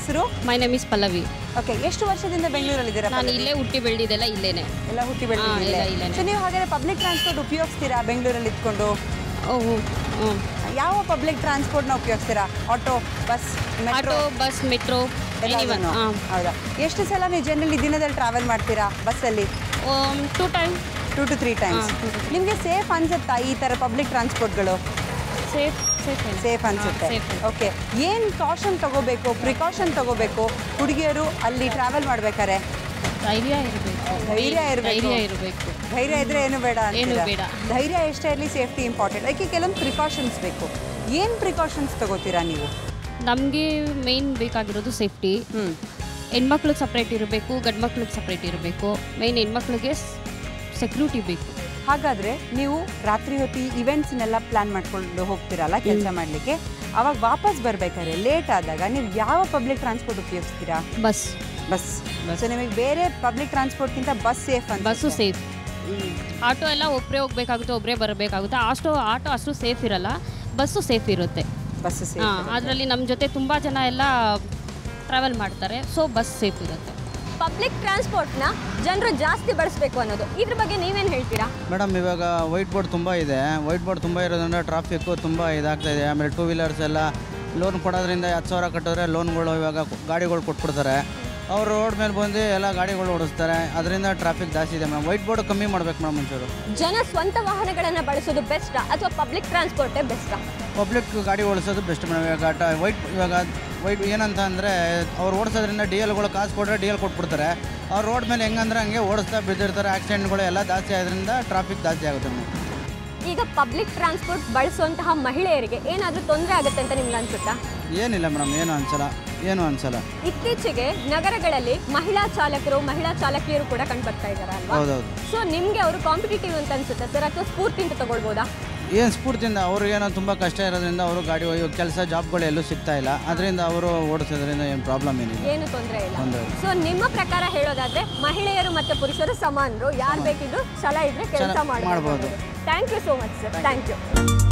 ಹೆಸರು my name is Pallavi okay ಎಷ್ಟು ವರ್ಷದಿಂದ ಬೆಂಗಳೂರಲ್ಲಿದ್ದೀರಾ ನಾನು ಇಲ್ಲೇ ಹುಟ್ಟಿ ಬೆಳೆದಿದ್ದೆಲ್ಲ ಇಲ್ಲೇನೆ ಎಲ್ಲ ಹುಟ್ಟಿ ಹಾ, ಎಲ್ಲ ಬೆಳೆದಿಲ್ಲ ಇಲ್ಲೇನೆ. ಸೊ ನೀವು ಹಾಗಾದ್ರೆ ಪಬ್ಲಿಕ್ ಟ್ರಾನ್ಸ್ಪೋರ್ಟ್ ಉಪಯೋಗಿಸ್ತೀರಾ ಬೆಂಗಳೂರಲ್ಲಿ ಇದ್ಕೊಂಡು ಓಹ್ ಹ್ಞೂ ಯಾವ ಪಬ್ಲಿಕ್ ಟ್ರಾನ್ಸ್ಪೋರ್ಟ್ನ ಉಪಯೋಗಿಸ್ತೀರಾ auto bus metro auto bus metro anyone ಹಾಂ ಹೌದಾ ಎಷ್ಟು ಸಲ ನೀವು ಜನರಲಿ ದಿನದಲ್ಲಿ ಟ್ರಾವೆಲ್ ಮಾಡ್ತೀರಾ ಬಸ್ಸಲ್ಲಿ two time two to three times ಹಾ, two to three. ನಿಮಗೆ ಸೇಫ್ ಅನ್ಸುತ್ತಾ ಈ ಥರ ಪಬ್ಲಿಕ್ ಟ್ರಾನ್ಸ್ಪೋರ್ಟ್ಗಳು ಸೇಫ್ ಸೇಫ್ ಸೇಫ್ ಅನ್ಸುತ್ತೆ ಸೇಫ್ ಓಕೆ ಏನು ಕಾಷನ್ ತಗೋಬೇಕು ಪ್ರಿಕಾಷನ್ ತಗೋಬೇಕು ಹುಡುಗಿಯರು ಅಲ್ಲಿ ಟ್ರಾವೆಲ್ ಮಾಡ್ಬೇಕಾರೆ ಧೈರ್ಯ ಇರಬೇಕು ಧೈರ್ಯ ಇರ್ಬೇಕು. ಧೈರ್ಯ ಇರಬೇಕು ಧೈರ್ಯ ಇದ್ರೆ ಏನು ಬೇಡ ಏನು ಅಂತೀರಾ? ಬೇಡ. ಧೈರ್ಯ ಎಷ್ಟೇ ಇರಲಿ ಸೇಫ್ಟಿ ಇಂಪಾರ್ಟೆಂಟ್ ಅದಕ್ಕೆ ಕೆಲವೊಂದು ಪ್ರಿಕಾಷನ್ಸ್ ಬೇಕು ಏನು ಪ್ರಿಕಾಷನ್ಸ್ ತಗೋತೀರಾ ನೀವು ನಮಗೆ ಮೇನ್ ಬೇಕಾಗಿರೋದು ಸೇಫ್ಟಿ ಹ್ಞೂ ಹೆಣ್ಮಕ್ಳಿಗೆ ಸಪ್ರೇಟ್ ಇರಬೇಕು ಗಂಡು ಮಕ್ಳಿಗೆ ಸಪ್ರೇಟ್ ಇರಬೇಕು ಮೇನ್ ಹೆಣ್ಮಕ್ಳಿಗೆ ಸೆಕ್ಯೂರಿಟಿ ಬೇಕು ಹಾಗಾದ್ರೆ ನೀವು ರಾತ್ರಿ ಹೊತ್ತು ಈ ಇವೆಂಟ್ಸ್ನೆಲ್ಲ ಪ್ಲಾನ್ ಮಾಡ್ಕೊಂಡು ಹೋಗ್ತೀರಲ್ಲ ಕೆಲಸ ಮಾಡಲಿಕ್ಕೆ ಅವಾಗ ವಾಪಸ್ ಬರ್ಬೇಕಾದ್ರೆ ಲೇಟ್ ಆದಾಗ ನೀವು ಯಾವ ಪಬ್ಲಿಕ್ ಟ್ರಾನ್ಸ್ಪೋರ್ಟ್ ಉಪಯೋಗಿಸ್ತೀರಾ ಬಸ್ ಬಸ್ ಬಸ್. ಸೊ ನಿಮಗೆ ಬೇರೆ ಪಬ್ಲಿಕ್ ಟ್ರಾನ್ಸ್ಪೋರ್ಟ್ಗಿಂತ ಬಸ್ ಸೇಫ್ ಅಂತ ಬಸ್ಸು ಸೇಫ್ ಆಟೋ ಎಲ್ಲ ಒಬ್ಬರೇ ಹೋಗ್ಬೇಕಾಗುತ್ತೆ ಒಬ್ಬರೇ ಬರಬೇಕಾಗುತ್ತೆ ಅಷ್ಟು ಆಟೋ ಅಷ್ಟು ಸೇಫ್ ಇರಲ್ಲ ಬಸ್ಸು ಸೇಫ್ ಇರುತ್ತೆ ಬಸ್ ಸೇಫ್ ಹಾಂ ಅದರಲ್ಲಿ ನಮ್ಮ ಜೊತೆ ತುಂಬ ಜನ ಎಲ್ಲ ಟ್ರಾವೆಲ್ ಮಾಡ್ತಾರೆ ಸೊ ಬಸ್ ಸೇಫ್ ಇರುತ್ತೆ ಪಬ್ಲಿಕ್ ಟ್ರಾನ್ಸ್ಪೋರ್ಟ್ನ ಜನರು ಜಾಸ್ತಿ ಬಳಸಬೇಕು ಅನ್ನೋದು ಇದ್ರ ಬಗ್ಗೆ ನೀವೇನು ಹೇಳ್ತೀರಾ ಮೇಡಮ್ ಇವಾಗ ವೈಟ್ ಬೋರ್ಡ್ ತುಂಬ ಇದೆ ವೈಟ್ ಬೋರ್ಡ್ ತುಂಬ ಇರೋದ್ರಿಂದ ಟ್ರಾಫಿಕ್ಕು ತುಂಬ ಇದಾಗ್ತಾ ಇದೆ ಆಮೇಲೆ ಟೂ ವೀಲರ್ಸ್ ಎಲ್ಲ ಲೋನ್ ಕೊಡೋದ್ರಿಂದ ಹತ್ತು ಸಾವಿರ ಕಟ್ಟಿದ್ರೆ ಲೋನ್ಗಳು ಇವಾಗ ಗಾಡಿಗಳು ಕೊಟ್ಬಿಡ್ತಾರೆ ಅವ್ರು ರೋಡ್ ಮೇಲೆ ಬಂದು ಎಲ್ಲ ಗಾಡಿಗಳು ಓಡಿಸ್ತಾರೆ ಅದರಿಂದ ಟ್ರಾಫಿಕ್ ಜಾಸ್ತಿ ಇದೆ ಮೇಡಮ್ ವೈಟ್ ಬೋರ್ಡ್ ಕಮ್ಮಿ ಮಾಡ್ಬೇಕು ಮೇಡಮ್ ಒಂಚೂರು ಜನ ಸ್ವಂತ ವಾಹನಗಳನ್ನು ಬಳಸೋದು ಬೆಸ್ಟಾ ಅಥವಾ ಪಬ್ಲಿಕ್ ಟ್ರಾನ್ಸ್ಪೋರ್ಟೇ ಬೆಸ್ಟಾ ಪಬ್ಲಿಕ್ ಗಾಡಿ ಓಡಿಸೋದು ಬೆಸ್ಟ್ ಮೇಡಮ್ ಇವಾಗ ಟ ವೈಟ್ ಇವಾಗ ವೈಟ್ ಏನಂತ ಅಂದರೆ ಅವ್ರು ಓಡಿಸೋದ್ರಿಂದ ಡಿ ಎಲ್ಗಳು ಕಾಸು ಕೊಟ್ಟರೆ ಡಿ ಎಲ್ ಕೊಟ್ಬಿಡ್ತಾರೆ ಅವ್ರು ರೋಡ್ ಮೇಲೆ ಹೆಂಗಂದ್ರೆ ಹಂಗೆ ಓಡಿಸ್ತಾ ಬಿದ್ದಿರ್ತಾರೆ ಆಕ್ಸಿಡೆಂಟ್ಗಳು ಎಲ್ಲ ಜಾಸ್ತಿ ಆದ್ರಿಂದ ಟ್ರಾಫಿಕ್ ಜಾಸ್ತಿ ಆಗುತ್ತೆ ಮೇಡಮ್ ಈಗ ಪಬ್ಲಿಕ್ ಟ್ರಾನ್ಸ್ಪೋರ್ಟ್ ಬಳಸುವಂತಹ ಮಹಿಳೆಯರಿಗೆ ಏನಾದರೂ ತೊಂದರೆ ಆಗುತ್ತೆ ಅಂತ ನಿಮ್ಗೆ ಅನ್ಸುತ್ತಾ ಏನಿಲ್ಲ ಮೇಡಮ್ ಏನು ಅನ್ಸಲ್ಲ ಏನು ಅನ್ಸಲ್ಲ ಇತ್ತೀಚೆಗೆ ನಗರಗಳಲ್ಲಿ ಮಹಿಳಾ ಚಾಲಕರು ಮಹಿಳಾ ಚಾಲಕಿಯರು ಕೂಡ ಕಂಡುಬರ್ತಾ ಇದ್ದಾರೆ ಅಲ್ವಾ ಹೌದೌದು ಸೊ ನಿಮ್ಗೆ ಅವರು ಕಾಂಪಿಟೇಟಿವ್ ಅಂತ ಅನ್ಸುತ್ತೆ ಸರ್ ಅಥವಾ ಸ್ಫೂರ್ತಿ ಅಂತ ತಗೊಳ್ಬೋದಾ ಏನು ಸ್ಫೂರ್ತಿಯಿಂದ ಅವ್ರಿಗೇನೋ ತುಂಬ ಕಷ್ಟ ಇರೋದ್ರಿಂದ ಅವರು ಗಾಡಿ ಒಯ್ಯೋ ಕೆಲಸ ಜಾಬ್ಗಳು ಎಲ್ಲೂ ಸಿಗ್ತಾ ಇಲ್ಲ ಅದರಿಂದ ಅವರು ಓಡಿಸೋದ್ರಿಂದ ಏನು ಪ್ರಾಬ್ಲಮ್ ಏನಿಲ್ಲ ಏನು ತೊಂದರೆ ಇಲ್ಲ ತೊಂದರೆ ಇಲ್ಲ. ಸೊ ನಿಮ್ಮ ಪ್ರಕಾರ ಹೇಳೋದಾದ್ರೆ ಮಹಿಳೆಯರು ಮತ್ತು ಪುರುಷರು ಸಮಾನರು ಯಾರು ಬೇಕಿದ್ರು ಛಲ ಇದ್ರೆ ಕೆಲಸ ಛಲ ಮಾಡ್ಬೋದು. ಮಾಡಬಹುದು thank you so much sir thank you